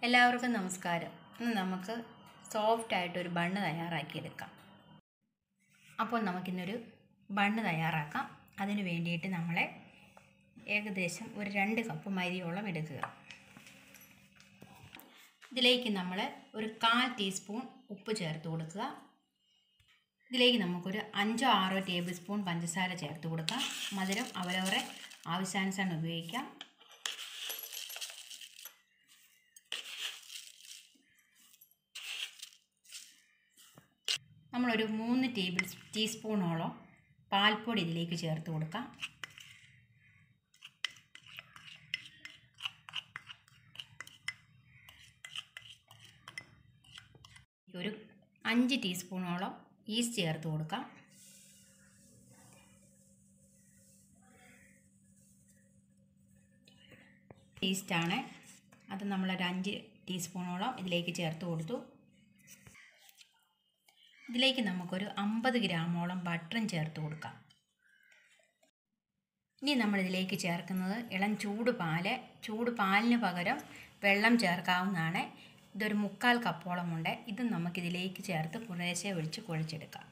എല്ലാവർക്കും നമസ്കാരം ഇന്ന് നമുക്ക് സോഫ്റ്റ് ആയിട്ടൊരു ബണ്ണ് തയ്യാറാക്കിയെടുക്കാം അപ്പോൾ നമുക്കിന്നൊരു ബണ്ണ് തയ്യാറാക്കാം അതിന് വേണ്ടിയിട്ട് നമ്മളെ ഏകദേശം ഒരു രണ്ട് കപ്പ് മരിയോളം എടുക്കുക ഇതിലേക്ക് നമ്മൾ ഒരു കാൽ ടീസ്പൂൺ ഉപ്പ് ചേർത്ത് കൊടുക്കുക ഇതിലേക്ക് നമുക്കൊരു അഞ്ചോ ആറോ ടേബിൾ സ്പൂൺ പഞ്ചസാര ചേർത്ത് കൊടുക്കാം മധുരം അവരവരെ ആവശ്യാനുസരണം ഉപയോഗിക്കാം നമ്മളൊരു മൂന്ന് ടേബിൾ ടീസ്പൂണോളം പാൽപ്പൊടി ഇതിലേക്ക് ചേർത്ത് കൊടുക്കാം ഒരു അഞ്ച് ടീസ്പൂണോളം ഈസ്റ്റ് ചേർത്ത് കൊടുക്കാം ഈസ്റ്റാണ് അത് നമ്മളൊരു അഞ്ച് ടീസ്പൂണോളം ഇതിലേക്ക് ചേർത്ത് കൊടുത്തു ഇതിലേക്ക് നമുക്കൊരു അമ്പത് ഗ്രാമോളം ബട്ടറും ചേർത്ത് കൊടുക്കാം ഇനി നമ്മളിതിലേക്ക് ചേർക്കുന്നത് ഇളം ചൂട് പാല് ചൂട് പാലിന് പകരം വെള്ളം ചേർക്കാവുന്നതാണ് ഇതൊരു മുക്കാൽ കപ്പോളമുണ്ട് ഇത് നമുക്കിതിലേക്ക് ചേർത്ത് കുറേശ്ശെ ഒഴിച്ച് കുഴച്ചെടുക്കാം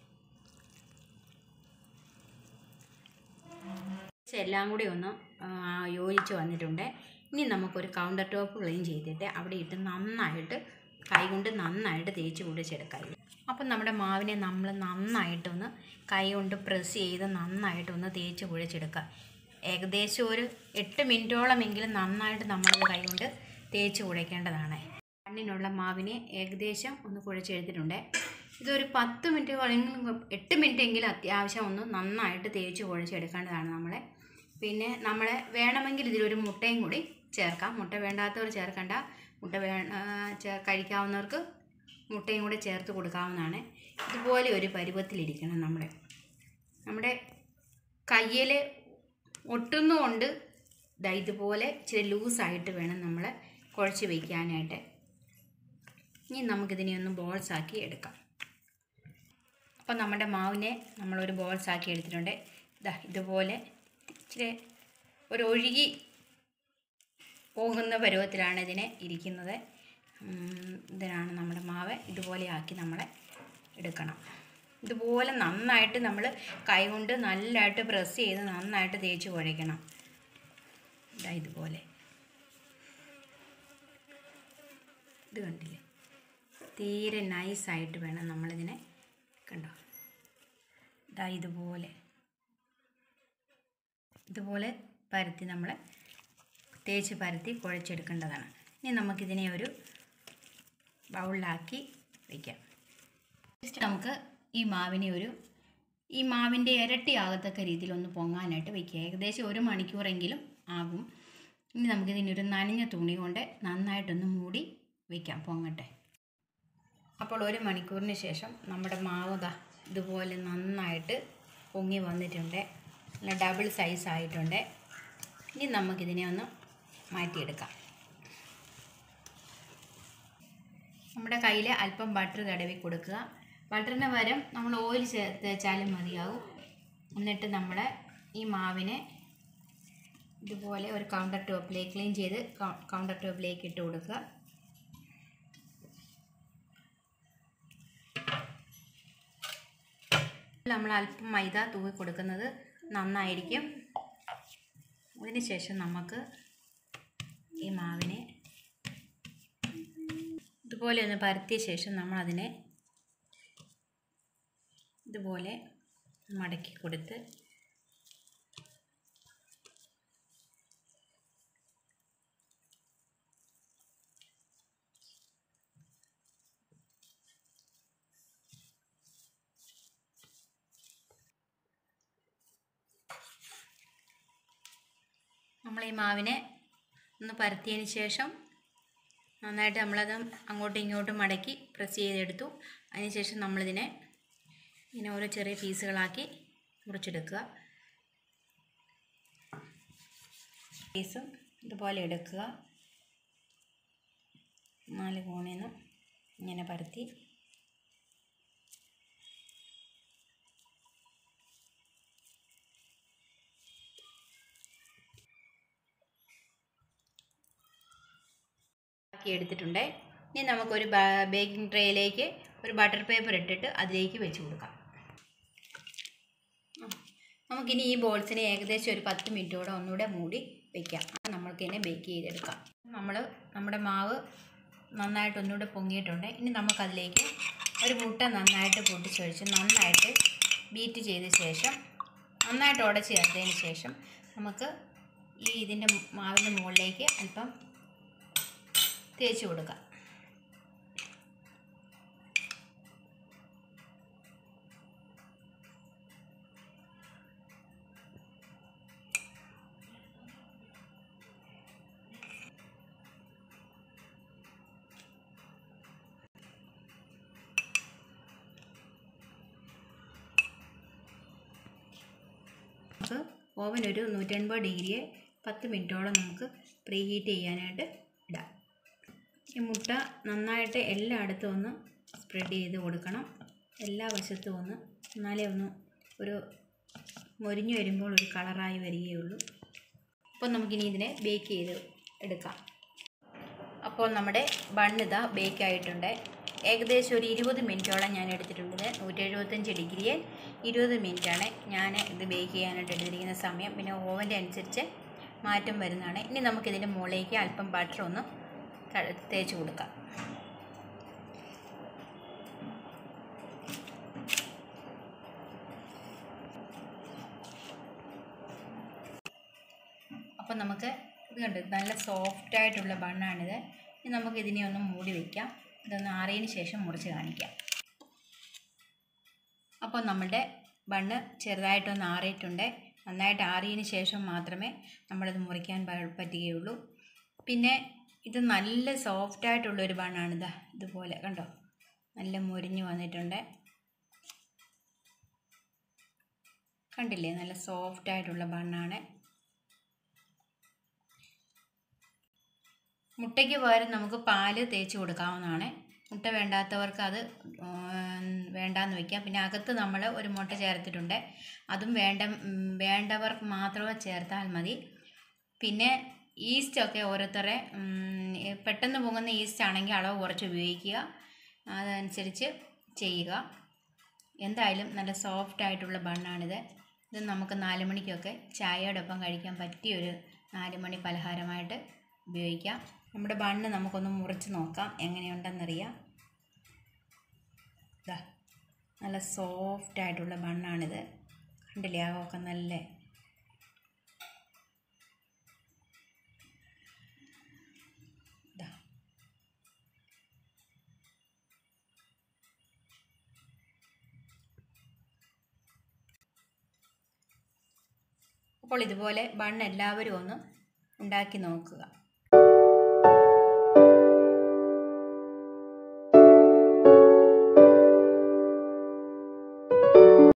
എല്ലാം കൂടി ഒന്ന് യോജിച്ച് വന്നിട്ടുണ്ട് ഇനി നമുക്കൊരു കൗണ്ടർ ടോപ്പ് ക്ലീൻ ചെയ്തിട്ട് അവിടെ ഇട്ട് നന്നായിട്ട് കൈകൊണ്ട് നന്നായിട്ട് തേച്ച് കുടിച്ചെടുക്കാം അപ്പം നമ്മുടെ മാവിനെ നമ്മൾ നന്നായിട്ടൊന്ന് കൈ കൊണ്ട് പ്രസ് ചെയ്ത് നന്നായിട്ടൊന്ന് തേച്ച് കുഴച്ചെടുക്കുക ഏകദേശം ഒരു എട്ട് മിനിറ്റോളമെങ്കിലും നന്നായിട്ട് നമ്മളത് കൈ കൊണ്ട് തേച്ച് കുഴയ്ക്കേണ്ടതാണ് മണ്ണിനുള്ള മാവിനെ ഏകദേശം ഒന്ന് കുഴച്ചെടുത്തിട്ടുണ്ട് ഇതൊരു പത്ത് മിനിറ്റ് അല്ലെങ്കിൽ എട്ട് മിനിറ്റ് എങ്കിലും അത്യാവശ്യം ഒന്ന് നന്നായിട്ട് തേച്ച് കുഴച്ചെടുക്കേണ്ടതാണ് നമ്മളെ പിന്നെ നമ്മൾ വേണമെങ്കിൽ ഇതിലൊരു മുട്ടയും കൂടി ചേർക്കാം മുട്ട വേണ്ടാത്തവർ ചേർക്കണ്ട മുട്ട വേ കഴിക്കാവുന്നവർക്ക് മുട്ടയും കൂടെ ചേർത്ത് കൊടുക്കാവുന്നതാണ് ഇതുപോലെ ഒരു പരുവത്തിലിരിക്കണം നമ്മുടെ നമ്മുടെ കയ്യിൽ ഒട്ടുന്നുകൊണ്ട് ദാ ഇതുപോലെ ഇച്ചിരി ലൂസായിട്ട് വേണം നമ്മൾ കുഴച്ച് വയ്ക്കാനായിട്ട് ഇനി നമുക്കിതിനെ ഒന്ന് ബോൾസ് ആക്കി എടുക്കാം അപ്പോൾ നമ്മുടെ മാവിനെ നമ്മളൊരു ബോൾസ് ആക്കി എടുത്തിട്ടുണ്ട് ഇതാ ഇതുപോലെ ഇച്ചിരി ഒരു ഒഴുകി പോകുന്ന പരുവത്തിലാണ് ഇതിനെ ഇരിക്കുന്നത് ഇതിനാണ് നമ്മുടെ മാവ് ഇതുപോലെ ആക്കി നമ്മളെ എടുക്കണം ഇതുപോലെ നന്നായിട്ട് നമ്മൾ കൈകൊണ്ട് നല്ലതായിട്ട് പ്രസ് ചെയ്ത് നന്നായിട്ട് തേച്ച് കുഴയ്ക്കണം ഇതാ ഇതുപോലെ ഇത് കണ്ടില്ലേ തീരെ നൈസായിട്ട് വേണം നമ്മളിതിനെ കണ്ടോ ഇതാ ഇതുപോലെ ഇതുപോലെ പരത്തി നമ്മൾ തേച്ച് പരത്തി കുഴച്ചെടുക്കേണ്ടതാണ് ഇനി നമുക്കിതിനെ ഒരു ബൗളിലാക്കി വയ്ക്കാം ജസ്റ്റ് നമുക്ക് ഈ മാവിനെ ഒരു ഈ മാവിൻ്റെ ഇരട്ടി ആകത്തക്ക രീതിയിൽ ഒന്ന് പൊങ്ങാനായിട്ട് വയ്ക്കുക ഏകദേശം ഒരു മണിക്കൂറെങ്കിലും ആകും ഇനി നമുക്കിതിനെ ഒരു നനഞ്ഞ തുണി കൊണ്ട് നന്നായിട്ടൊന്ന് മൂടി വയ്ക്കാം പൊങ്ങട്ടെ അപ്പോൾ ഒരു മണിക്കൂറിന് ശേഷം നമ്മുടെ മാവ് ദാ ഇതുപോലെ നന്നായിട്ട് പൊങ്ങി വന്നിട്ടുണ്ട് നല്ല ഡബിൾ സൈസ് ആയിട്ടുണ്ട് ഇനി നമുക്കിതിനെ ഒന്ന് മാറ്റിയെടുക്കാം നമ്മുടെ കയ്യിൽ അല്പം ബട്ടർ തടവി കൊടുക്കുക ബട്ടറിന് പകരം നമ്മൾ ഓയിൽ തേച്ചാലും മതിയാവും എന്നിട്ട് നമ്മൾ ഈ മാവിനെ ഇതുപോലെ ഒരു കൗണ്ടർ ടോപ്പിലേക്ക് ക്ലീൻ ചെയ്ത് കൗണ്ടർ ടോപ്പിലേക്ക് ഇട്ട് കൊടുക്കുക നമ്മൾ അല്പം മൈദ തൂവി കൊടുക്കുന്നത് നന്നായിരിക്കും അതിന് ശേഷം നമുക്ക് ഈ മാവിനെ ഇതുപോലെ ഒന്ന് പരത്തിയ ശേഷം നമ്മൾ അതിനെ ഇതുപോലെ മടക്കി കൊടുത്ത് നമ്മൾ ഈ മാവിനെ ഒന്ന് പരത്തിയതിന് ശേഷം നന്നായിട്ട് നമ്മളത് അങ്ങോട്ടും ഇങ്ങോട്ടും മടക്കി പ്രസ് ചെയ്തെടുത്തു അതിനുശേഷം നമ്മളിതിനെ ഇങ്ങനെ ഓരോ ചെറിയ പീസുകളാക്കി മുറിച്ചെടുക്കുക പീസും ഇതുപോലെ എടുക്കുക നാല് കോണിൽ നിന്നും ഇങ്ങനെ പരത്തി ആക്കി എടുത്തിട്ടുണ്ട് ഇനി നമുക്കൊരു ബേക്കിംഗ് ട്രേയിലേക്ക് ഒരു ബട്ടർ പേപ്പർ ഇട്ടിട്ട് അതിലേക്ക് വെച്ച് കൊടുക്കാം ആ, നമുക്കിനി ഈ ബോൾസിനെ ഏകദേശം ഒരു പത്ത് മിനിറ്റോടെ ഒന്നുകൂടെ മൂടി വെക്കാം നമ്മൾക്കിതിനെ ബേക്ക് ചെയ്തെടുക്കാം നമ്മൾ നമ്മുടെ മാവ് നന്നായിട്ട് ഒന്നുകൂടെ പൊങ്ങിയിട്ടുണ്ട് ഇനി നമുക്കതിലേക്ക് ഒരു മുട്ട നന്നായിട്ട് പൊട്ടിച്ചൊഴിച്ച് നന്നായിട്ട് ബീറ്റ് ചെയ്ത ശേഷം നന്നായിട്ട് ഉടച്ച് ചേർത്തതിന് ശേഷം നമുക്ക് ഈ ഇതിൻ്റെ മാവിൻ്റെ മുകളിലേക്ക് അല്പം തേച്ച് കൊടുക്കാം നമുക്ക് ഓവൻ ഒരു നൂറ്റൻപത് ഡിഗ്രിയെ പത്ത് മിനിറ്റോളം നമുക്ക് പ്രീ ഹീറ്റ് ചെയ്യാനായിട്ട് ഇടാം ഈ മുട്ട നന്നായിട്ട് എല്ലായിടത്തും ഒന്ന് സ്പ്രെഡ് ചെയ്ത് കൊടുക്കണം എല്ലാ വശത്തും ഒന്ന് എന്നാലേ ഒന്ന് ഒരു മൊരിഞ്ഞു വരുമ്പോൾ ഒരു കളറായി വരികയുള്ളൂ അപ്പോൾ നമുക്കിനി ഇതിനെ ബേക്ക് ചെയ്ത് എടുക്കാം അപ്പോൾ നമ്മുടെ ബണ്ണിത ബേക്ക് ആയിട്ടുണ്ട് ഏകദേശം ഒരു ഇരുപത് മിനിറ്റോളം ഞാൻ എടുത്തിട്ടുണ്ട് നൂറ്റി എഴുപത്തഞ്ച് ഡിഗ്രിയിൽ ഇരുപത് മിനിറ്റാണ് ഞാൻ ഇത് ബേക്ക് ചെയ്യാനായിട്ട് എടുത്തിരിക്കുന്ന സമയം പിന്നെ ഓവൻ്റെ അനുസരിച്ച് മാറ്റം വരുന്നതാണ് ഇനി നമുക്കിതിൻ്റെ മുകളിലേക്ക് അല്പം ബട്ടർ ഒന്ന് ത- തേച്ച് കൊടുക്കാം അപ്പോൾ നമുക്ക് ഇത് കണ്ട് നല്ല സോഫ്റ്റ് ആയിട്ടുള്ള ബണ്ണാണിത് ഇനി നമുക്ക് ഇതിനെ ഒന്ന് മൂടി വയ്ക്കാം ഇതൊന്ന് ആറിയതിന് ശേഷം മുറിച്ച് കാണിക്കാം അപ്പോൾ നമ്മുടെ ബണ്ണ് ചെറുതായിട്ടൊന്ന് ആറിയിട്ടുണ്ട് നന്നായിട്ട് ആറിയതിന് ശേഷം മാത്രമേ നമ്മളിത് മുറിക്കാൻ പ- പറ്റുകയുള്ളൂ പിന്നെ ഇത് നല്ല സോഫ്റ്റ് ആയിട്ടുള്ളൊരു ബണ്ണാണിത് ഇതുപോലെ കണ്ടോ നല്ല മുരിഞ്ഞ് വന്നിട്ടുണ്ട് കണ്ടില്ലേ നല്ല സോഫ്റ്റ് ആയിട്ടുള്ള ബണ്ണാണ് മുട്ടയ്ക്ക് പകരം നമുക്ക് പാല് തേച്ച് കൊടുക്കാവുന്നതാണ് മുട്ട വേണ്ടാത്തവർക്ക് അത് ഉം, വേണ്ടാന്ന് വെക്കാം പിന്നെ അകത്ത് നമ്മൾ ഒരു മുട്ട ചേർത്തിട്ടുണ്ട് അതും വേണ്ട ഉം, വേണ്ടവർക്ക് മാത്രമേ ചേർത്താൽ മതി പിന്നെ ഈസ്റ്റൊക്കെ ഓരോരുത്തരെ ഉം, പെട്ടെന്ന് പൊങ്ങുന്ന ഈസ്റ്റ് ആണെങ്കിൽ അളവ് കുറച്ച് ഉപയോഗിക്കുക അതനുസരിച്ച് ചെയ്യുക എന്തായാലും നല്ല സോഫ്റ്റ് ആയിട്ടുള്ള ബണ്ണാണിത് ഇത് നമുക്ക് നാല് മണിക്കൊക്കെ ചായയോടൊപ്പം കഴിക്കാൻ പറ്റിയൊരു നാല് മണി പലഹാരമായിട്ട് ഉപയോഗിക്കാം നമ്മുടെ ബണ്ണ് നമുക്കൊന്ന് മുറിച്ച് നോക്കാം എങ്ങനെയുണ്ടെന്നറിയാം ഇതാ നല്ല സോഫ്റ്റ് ആയിട്ടുള്ള ബണ്ണാണിത് കണ്ടില്ലേ ആകമൊക്കെ നല്ല ഇതാ അപ്പോൾ ഇതുപോലെ ബണ്ണ് എല്ലാവരും ഒന്ന് ഉണ്ടാക്കി നോക്കുക